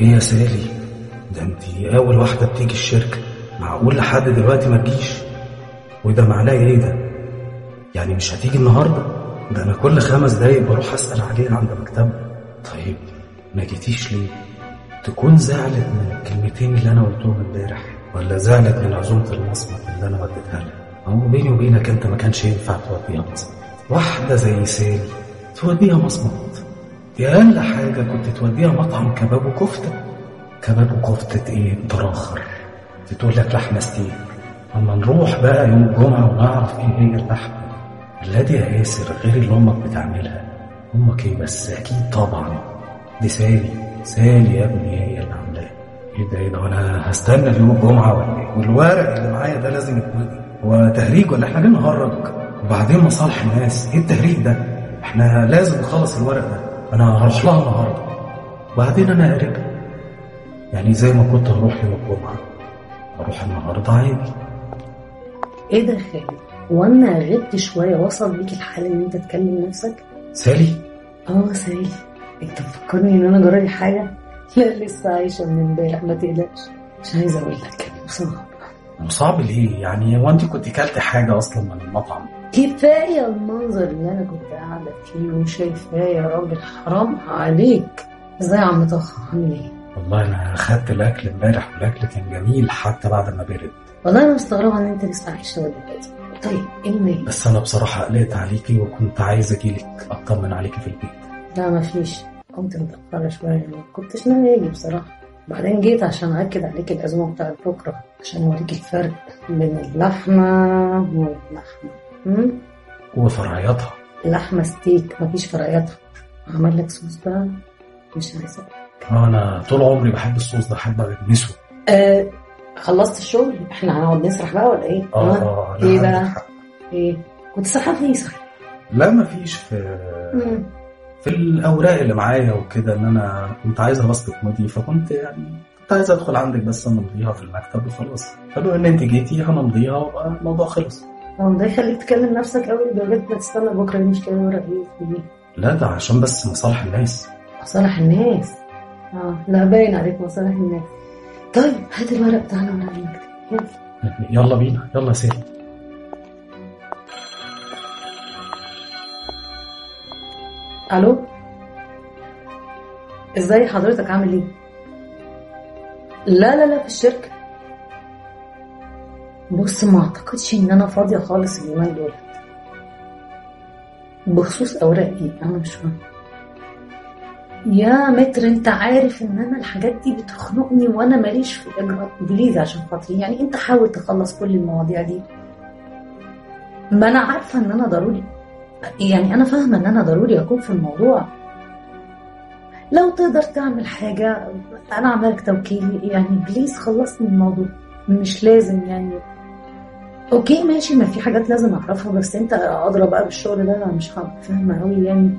ايه يا سالي ده انت اول واحده بتيجي الشركه معقول لحد دلوقتي ما تجيش وده معناه ايه ده يعني مش هتيجي النهارده ده انا كل خمس دقايق بروح اسال عليها عند مكتبها طيب ما جيتيش ليه تكون زعلت من الكلمتين اللي انا قلتهم امبارح ولا زعلت من عزومه المصمت اللي انا وديتها لها هو بيني وبينك انت ما كانش ينفع توديها مصمت واحده زي سالي توديها مصمت دي اقل حاجه كنت توديها مطعم كباب وكفته كباب وكفته ايه متراخر تقول لك لحمه ستيك اما نروح بقى يوم الجمعه ونعرف ايه هي اللحمه لا دي يا ياسر غير اللي امك بتعملها امك ايه بس اكيد طبعا دي سالي سالي يا ابني هي اللي عاملاها ايه ده ايه ده وانا هستنى يوم الجمعه ولا ايه والورق اللي معايا ده لازم يتمضي هو تهريج ولا احنا جاي نهرج وبعدين مصالح الناس ايه التهريج ده احنا لازم نخلص الورق ده انا هروح لها النهارده وبعدين انا قريبها يعني زي ما كنت هروح يوم الجمعه اروح النهارده عادي ايه ده يا خالد وانا غبت شويه وصل بيك الحال ان انت تكلم نفسك سالي اه سالي انت مفكرني ان انا جرالي حاجه لا لسه عايشه من امبارح ما تقلقش مش عايزه اقول لك بصراحه صعب ليه يعني هو انت كنت كلت حاجه اصلا من المطعم كفايه المنظر اللي انا كنت قاعده فيه وشايفاه يا راجل حرام عليك ازاي يا عم طه عامل ايه والله انا اخدت الاكل امبارح والاكل كان جميل حتى بعد ما برد والله انا مستغربه ان انت لسه عايشه دلوقتي طيب anyway بس انا بصراحه قلقت عليكي وكنت عايز اجيلك اطمن عليكي في البيت لا مفيش قمت متأخرة شوية ما كنتش ناوي أجي بصراحة بعدين جيت عشان أأكد عليك العزومة بتاعت بكرة عشان أوريك الفرق بين اللحمة واللحمة أمم؟ وفرعياتها اللحمة ستيك مفيش فرقياتها عمل لك صوص بقى مش عايزة انا طول عمري بحب الصوص ده احب اغمسه أه خلصت الشغل احنا هنقعد نسرح بقى ولا ايه؟ اه ها؟ اه لا ايه عندك بقى؟ حق. ايه؟ كنت سرحان في ايه صحيح؟ لا مفيش في مم. في الاوراق اللي معايا وكده ان انا كنت عايزها بس تتمضي فكنت يعني كنت عايز ادخل عندك بس نمضيها في المكتب وخلاص فلو ان انت جيتي هنمضيها وبقى الموضوع خلص هو ده يخليك تكلم نفسك قوي لدرجة ما تستنى بكرة دي مشكلة ورا ايه في ايه؟ لا ده عشان بس مصالح الناس مصالح الناس اه لا باين عليك مصالح الناس طيب هات الورق بتاعنا ورا المكتب يلا يلا بينا يلا يا سيدي الو ازاي حضرتك عامل ايه لا لا لا في الشركة بص ما اعتقدش ان انا فاضية خالص اليومين دول بخصوص اوراق ايه انا مش فاهمة يا متر انت عارف ان انا الحاجات دي بتخنقني وانا ماليش في الاجراءات بليز عشان خاطري يعني انت حاول تخلص كل المواضيع دي ما انا عارفة ان انا ضروري يعني انا فاهمة ان انا ضروري اكون في الموضوع لو تقدر تعمل حاجة انا عملك توكيل يعني بليز خلصني الموضوع مش لازم يعني اوكي ماشي ما في حاجات لازم اعرفها بس انت ادرى بقى بالشغل ده انا مش هبقى فاهمة قوي يعني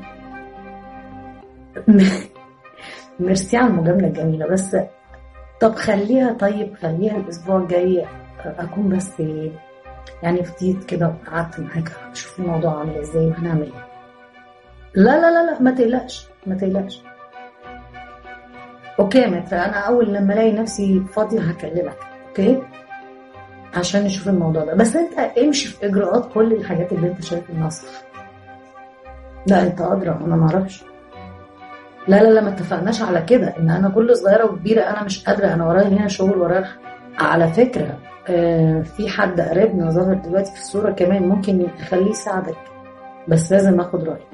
ميرسي على المجاملة الجميلة بس طب خليها طيب خليها الأسبوع الجاي أكون بس يعني فضيت كده وقعدت معاك أشوف الموضوع عامل إزاي وهنعمل إيه لا لا لا لا ما تقلقش ما تقلقش أوكي يا متر أنا أول لما ألاقي نفسي فاضية هكلمك أوكي عشان نشوف الموضوع ده بس أنت امشي في إجراءات كل الحاجات اللي أنت شايف إنها صح لا أنت أدرى أنا معرفش لا لا لا ما اتفقناش على كده ان انا كل صغيره وكبيره انا مش قادره انا ورايا هنا شغل ورايا على فكره آه في حد قريبنا ظهر دلوقتي في الصوره كمان ممكن اخليه يساعدك بس لازم اخد رايه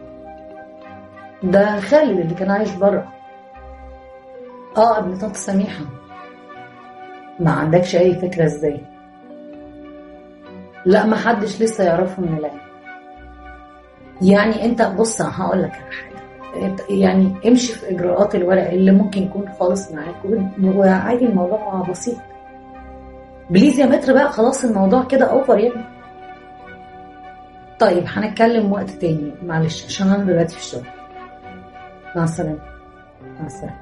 ده خالد اللي كان عايش بره اه ابن طنط سميحه ما عندكش اي فكره ازاي لا ما حدش لسه يعرفه من العيله يعني انت بص هقول لك على حاجه يعني امشي في اجراءات الورق اللي ممكن يكون خالص معاك وعادي الموضوع بسيط بليز يا متر بقى خلاص الموضوع كده اوفر يعني طيب هنتكلم وقت تاني معلش عشان انا دلوقتي في الشغل مع السلامه مع السلامه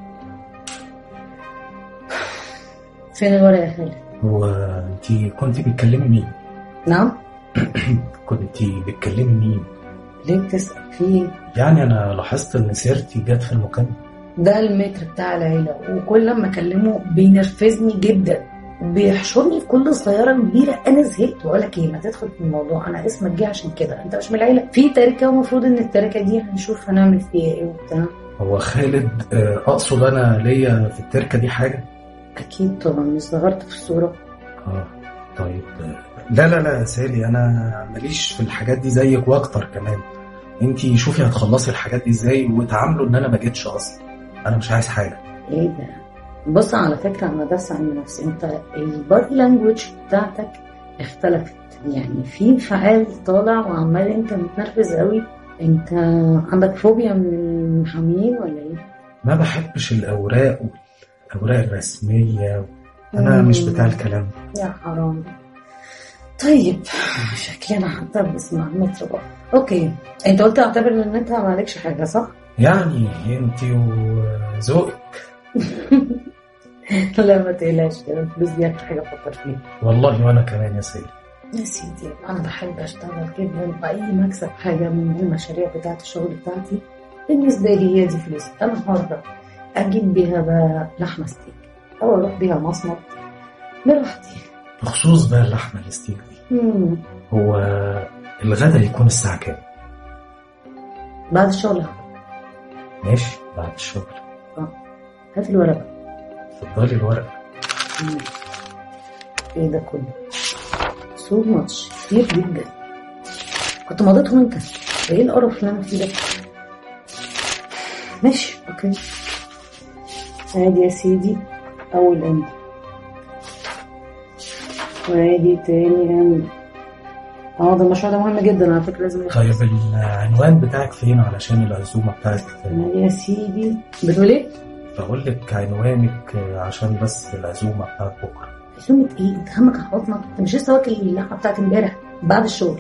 فين الورق يا خالد هو انت كنت بتكلمي مين؟ نعم كنت بتكلمي مين؟ ليه بتسأل في ايه يعني انا لاحظت ان سيرتي جت في المكالمه ده المتر بتاع العيلة وكل ما اكلمه بينرفزني جدا بيحشرني في كل صغيرة كبيرة أنا زهقت وأقول لك إيه ما تدخل في الموضوع أنا اسمك جه عشان كده أنت مش من العيلة في تركة ومفروض إن التركة دي هنشوف هنعمل فيها إيه وبتاع هو خالد آه، اقصد انا ليا في التركه دي حاجه أكيد طبعا مش ظهرت في الصورة اه طيب آه، لا لا لا يا سالي انا ماليش في الحاجات دي زيك واكتر كمان انتي شوفي هتخلصي الحاجات دي ازاي وتعاملوا ان انا ما جيتش اصلا انا مش عايز حاجه إيه ده بص على فكرة أنا بس عن نفسي أنت البادي لانجوج بتاعتك اختلفت يعني في انفعال طالع وعمال أنت متنرفز قوي أنت عندك فوبيا من المحامين ولا إيه؟ ما بحبش الاوراق والاوراق الرسميه انا مم. مش بتاع الكلام ده يا حرام طيب شكلنا حتى بنسمع متر بقى اوكي انت قلت اعتبر ان انت ما عليكش حاجه صح؟ يعني انتي وذوقك لا ما تقلقش كده الفلوس دي اكتر حاجه افكر فيها والله وانا كمان يا سالي يا سيدي انا بحب اشتغل جدا باي مكسب حاجه من المشاريع بتاعت الشغل بتاعتي بالنسبه لي هي دي فلوس انا حره اجيب بيها بقى لحمه ستيك او اروح بيها مصمت براحتي بخصوص بقى اللحمه الستيك دي مم. هو الغدا يكون الساعه كام بعد الشغل هاخد. ماشي بعد الشغل هات الورقه اتفضلي الورقه مم. ايه ده كله سو ماتش كتير جدا كنت مضيتهم انت ايه القرف اللي انا فيه ده ماشي اوكي ادي يا سيدي اول اند وادي تاني اند اه ده المشروع ده مهم جدا على فكره لازم طيب العنوان بتاعك فين علشان العزومه بتاعتك ادي يا سيدي بتقول ايه؟ بقول لك عنوانك عشان بس العزومه بتاعت بكره عزومة ايه؟ انت همك على بطنك انت مش لسه واكل اللحمه بتاعت امبارح بعد الشغل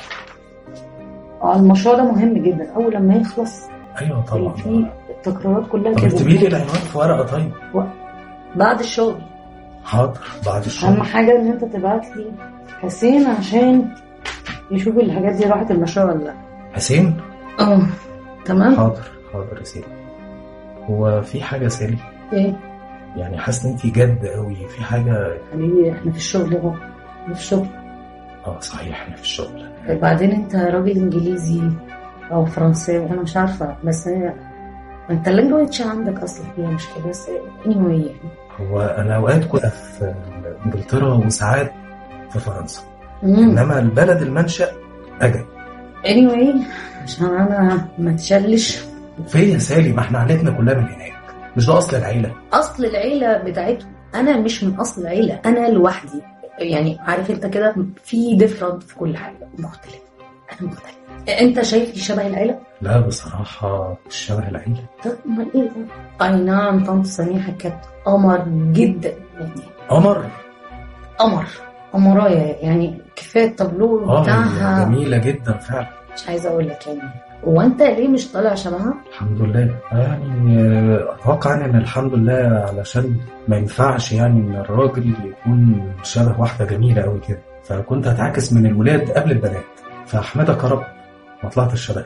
اه المشروع ده مهم جدا اول لما يخلص ايوه طبعا في التكرارات كلها طب كده اكتبي لي العنوان في ورقه طيب بعد الشغل حاضر بعد اهم الشغل حاجه ان انت تبعت لي حسين عشان يشوف الحاجات دي راحت المشروع ولا لا حسين اه تمام حاضر حاضر يا سيدي هو في حاجه يا سالي ايه يعني حاسس ان انت جد قوي في حاجه حبيبي احنا في الشغل اهو احنا في الشغل اه صحيح احنا في الشغل وبعدين انت راجل انجليزي او فرنساوي انا مش عارفه بس هي انت اللانجوج عندك اصلا فيها مشكله بس anyway يعني هو انا اوقات كنت في انجلترا وساعات في فرنسا مم. انما البلد المنشأ اجل anyway عشان انا ما تشلش فين يا سالي ما احنا عيلتنا كلها من هناك مش ده اصل العيله اصل العيله بتاعتهم انا مش من اصل العيله انا لوحدي يعني عارف انت كده في ديفرنت في كل حاجه مختلف انا مختلف انت شايفني شبه العيله لا بصراحه مش شبه العيله طب امال ايه ده اي نعم طنط سميحه كانت قمر جدا يعني قمر قمر قمرايه يعني كفايه التابلو اه هي بتاعها جميله جدا فعلا مش عايزه اقول لك يعني هو انت ليه مش طالع شبهها؟ الحمد لله يعني آه، اتوقع يعني ان الحمد لله علشان ما ينفعش يعني ان الراجل يكون شبه واحده جميله قوي كده فكنت هتعكس من الولاد قبل البنات فاحمدك يا رب ما طلعتش شبه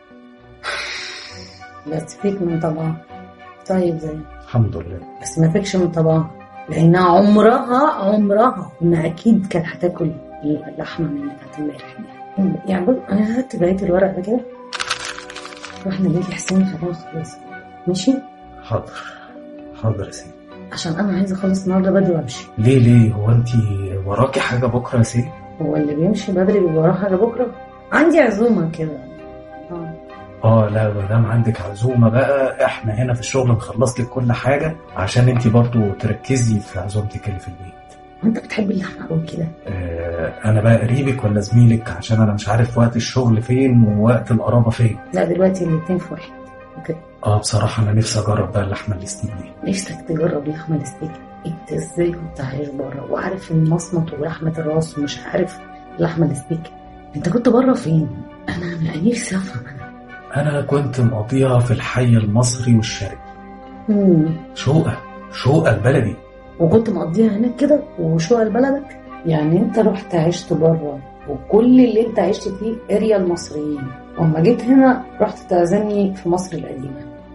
بس فيك من طبعها طيب زي الحمد لله بس ما فيكش من طبعها لانها عمرها عمرها ما اكيد كانت هتاكل اللحمه من اللي كانت امبارح دي. يعني بص انا هات بقيه الورق ده كده واحنا نيجي حسين خلينا نخلص ماشي حاضر حاضر يا سيدي عشان انا عايزه اخلص النهارده بدري وامشي ليه ليه هو انت وراكي حاجه بكره يا سيدي هو اللي بيمشي بدري بيبقى وراه حاجه بكره عندي عزومه كده آه. اه لا ما دام عندك عزومه بقى احنا هنا في الشغل نخلص لك كل حاجه عشان انت برضو تركزي في عزومتك اللي في البيت وانت بتحب اللحمه قوي كده آه انا بقى قريبك ولا زميلك عشان انا مش عارف وقت الشغل فين ووقت القرابه فين لا دلوقتي الاتنين في واحد اوكي اه بصراحه انا نفسي اجرب بقى اللحمه الستيك دي نفسك تجرب لحمة الستيك انت ازاي كنت عايش بره وعارف المصمت ولحمة الراس ومش عارف لحمة الستيك انت كنت بره فين انا انا نفسي افهم انا انا كنت مقضيها في الحي المصري والشرقي مم. شقه شقه البلدي وكنت مقضيها هناك كده وشو بلدك يعني انت رحت عشت بره وكل اللي انت عشت فيه اريا المصريين واما جيت هنا رحت تعزمني في مصر القديمة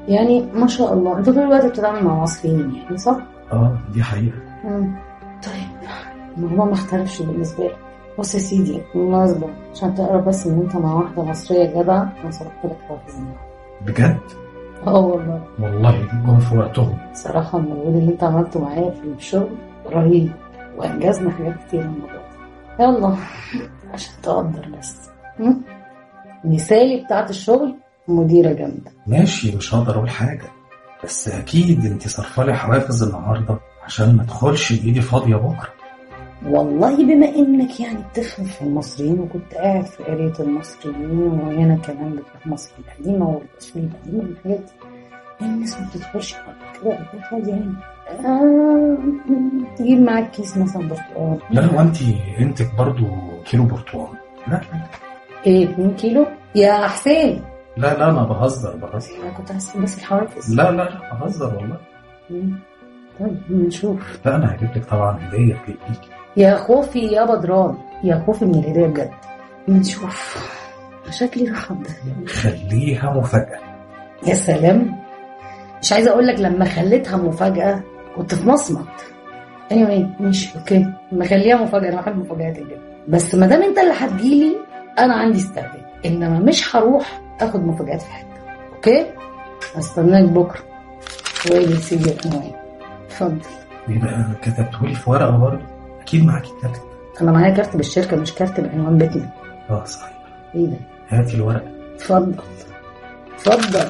يعني ما شاء الله انت طول الوقت بتتعامل مع مصريين يعني صح؟ اه دي حقيقة مم. طيب الموضوع ما اختلفش بالنسبة لك بص يا سيدي بالمناسبة عشان تعرف بس ان انت مع واحدة مصرية جدعة انا صرفت لك حافز بجد اه والله والله جم في وقتهم صراحة المجهود اللي انت عملته معايا في الشغل رهيب وانجزنا حاجات كتير المرة دي يلا عشان تقدر بس م? مثالي بتاعت الشغل مديرة جامدة ماشي مش هقدر اقول حاجة بس اكيد انت صرفة لي حوافز النهاردة عشان ما ادخلش بايدي فاضية بكرة والله بما انك يعني بتفهم في المصريين وكنت قاعد في قرية المصريين وهنا كمان بتروح مصر القديمة والأصول القديمة والحاجات دي الناس ما بتدخلش كده قد فاضي يعني آه تجيب معاك كيس مثلا برتقال لا وانت انتك برضو كيلو برتقال لا ايه 2 كيلو يا حسين لا لا انا بهزر بهزر انا كنت حاسس بس الحوافز لا لا لا بهزر والله مم. طيب نشوف لا انا هجيب لك طبعا هدية تليق بيكي يا خوفي يا بدران يا خوفي من الهدايا بجد نشوف شكلي راح أبدأ. خليها مفاجأة يا سلام مش عايزه اقول لك لما خليتها مفاجاه كنت في مصمت anyway ماشي اوكي مخليها مفاجاه انا بحب المفاجآت جدا بس ما دام انت اللي هتجيلي انا عندي استعداد انما مش هروح اخد مفاجآت في حته اوكي هستناك بكره ويلي سيدي عنوان اتفضل يبقى كتبتهولي في ورقة برضو اكيد معاكي كارت انا معايا كارت بالشركه مش كارت بعنوان بيتنا اه صحيح ايه ده هاتي الورقة اتفضل اتفضل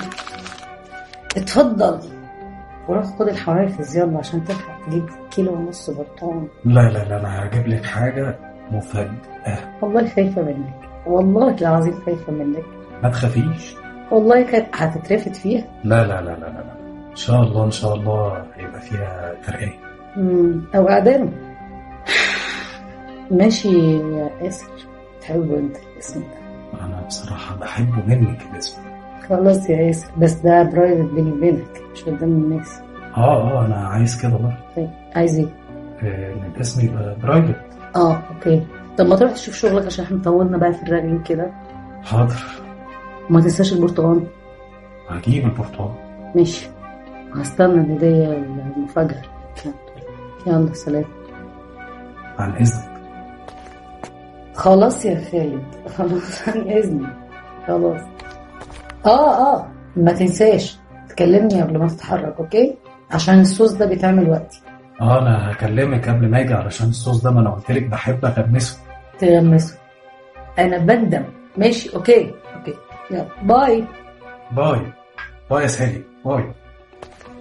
اتفضل وروح خد الحوافز يلا عشان تلحق تجيب كيلو ونص برتقال لا لا لا انا هجيب لك حاجة مفاجأة والله خايفة منك والله العظيم خايفة منك ما تخافيش والله كانت هتترفد فيها لا لا لا لا لا لا ان شاء الله ان شاء الله هيبقى فيها ترقية مم. أو إعدام ماشي يا ياسر تحبه أنت الاسم ده انا بصراحة بحبه منك الاسم خلاص يا ياسر بس ده برايفت بيني وبينك مش قدام الناس اه اه انا عايز كده برضه طيب عايز ايه؟ آه، ان الاسم يبقى برايفت اه اوكي طب ما تروح تشوف شغلك عشان احنا طولنا بقى في الرغي كده حاضر وما تنساش البرتقال هجيب البرتقال ماشي هستنى الهدية المفاجأة يلا سلام عن اذنك خلاص يا خالد خلاص عن اذني خلاص اه اه ما تنساش تكلمني قبل ما تتحرك اوكي عشان الصوص ده بيتعمل وقتي اه انا هكلمك قبل ما اجي علشان الصوص ده ما انا قلت لك بحب اغمسه تغمسه انا بندم ماشي اوكي اوكي يلا باي باي باي يا سالي باي